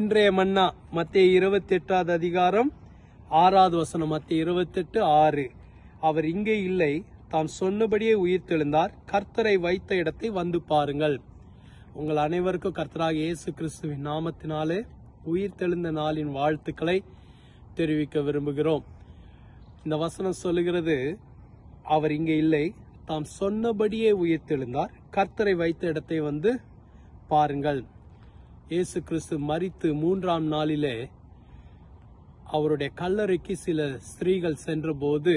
இன்றைய மன்னா மத்திய இருபத்தி எட்டாவது அதிகாரம் ஆறாவது வசனம் மத்திய இருபத்தெட்டு ஆறு அவர் இங்கே இல்லை தாம் சொன்னபடியே உயிர்த்தெழுந்தார் கர்த்தரை வைத்த இடத்தை வந்து பாருங்கள் உங்கள் அனைவருக்கும் கர்த்தராக இயேசு கிறிஸ்துவின் நாமத்தினாலே உயிர்த்தெழுந்த நாளின் வாழ்த்துக்களை தெரிவிக்க விரும்புகிறோம் இந்த வசனம் சொல்லுகிறது அவர் இங்கே இல்லை தாம் சொன்னபடியே உயிர்த்தெழுந்தார் கர்த்தரை வைத்த இடத்தை வந்து பாருங்கள் இயேசு கிறிஸ்து மரித்து மூன்றாம் நாளிலே அவருடைய கல்லறைக்கு சில ஸ்திரீகள் சென்றபோது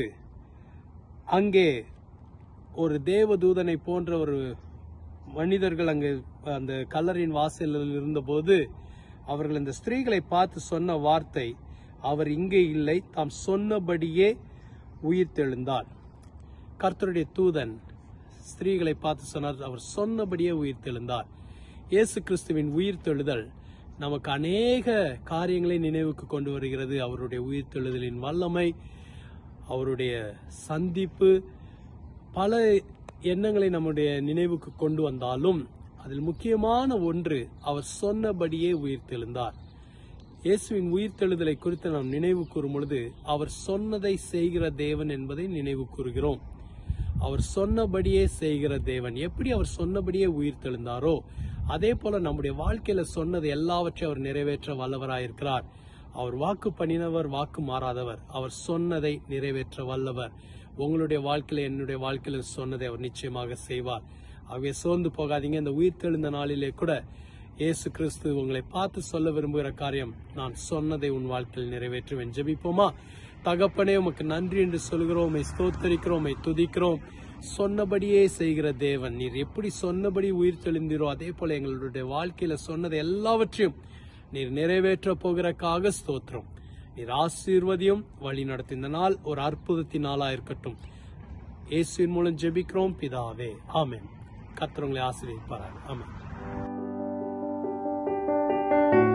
அங்கே ஒரு தேவதூதனை போன்ற ஒரு மனிதர்கள் அங்கு அந்த கல்லறையின் வாசலில் இருந்தபோது அவர்கள் இந்த ஸ்திரீகளை பார்த்து சொன்ன வார்த்தை அவர் இங்கே இல்லை தாம் சொன்னபடியே உயிர்த்தெழுந்தார் கர்த்தருடைய தூதன் ஸ்திரீகளை பார்த்து சொன்னார் அவர் சொன்னபடியே உயிர்த்தெழுந்தார் இயேசு கிறிஸ்துவின் உயிர்த்தெழுதல் நமக்கு அநேக காரியங்களை நினைவுக்கு கொண்டு வருகிறது அவருடைய உயிர்த்தெழுதலின் வல்லமை அவருடைய சந்திப்பு பல எண்ணங்களை நம்முடைய நினைவுக்கு கொண்டு வந்தாலும் அதில் முக்கியமான ஒன்று அவர் சொன்னபடியே உயிர்த்தெழுந்தார் இயேசுவின் உயிர்த்தெழுதலை குறித்து நாம் நினைவு கூறும் பொழுது அவர் சொன்னதை செய்கிற தேவன் என்பதை நினைவு கூறுகிறோம் அவர் சொன்னபடியே செய்கிற தேவன் எப்படி அவர் சொன்னபடியே உயிர்த்தெழுந்தாரோ அதே போல நம்முடைய வாழ்க்கையில சொன்னது எல்லாவற்றையும் அவர் நிறைவேற்ற வல்லவராயிருக்கிறார் அவர் வாக்கு பண்ணினவர் வாக்கு மாறாதவர் அவர் சொன்னதை நிறைவேற்ற வல்லவர் உங்களுடைய வாழ்க்கையில என்னுடைய வாழ்க்கையில சொன்னதை அவர் நிச்சயமாக செய்வார் ஆகவே சோர்ந்து போகாதீங்க இந்த உயிர்த்தெழுந்த நாளிலே கூட இயேசு கிறிஸ்து உங்களை பார்த்து சொல்ல விரும்புகிற காரியம் நான் சொன்னதை உன் வாழ்க்கையில் நிறைவேற்றுவேன் ஜெபிப்போமா தகப்பனே உமக்கு நன்றி என்று சொல்கிறோம் உம்மை ஸ்தோத்தரிக்கிறோம் உம்மை துதிக்கிறோம் சொன்னபடியே செய்கிற தேவன் நீர் எப்படி சொன்னபடி உயிர் தெளிந்தீரோ அதே போல எங்களுடைய வாழ்க்கையில சொன்னதை எல்லாவற்றையும் நீர் நிறைவேற்ற போகிறக்காக ஸ்தோத்திரம் நீர் ஆசீர்வதியும் வழி நடத்தி இந்த நாள் ஒரு அற்புதத்தின் நாளா இருக்கட்டும் இயேசுவின் மூலம் ஜெபிக்கிறோம் பிதாவே ஆமென் கர்த்தர் உங்களை ஆசீர்வதிப்பாராக ஆமென்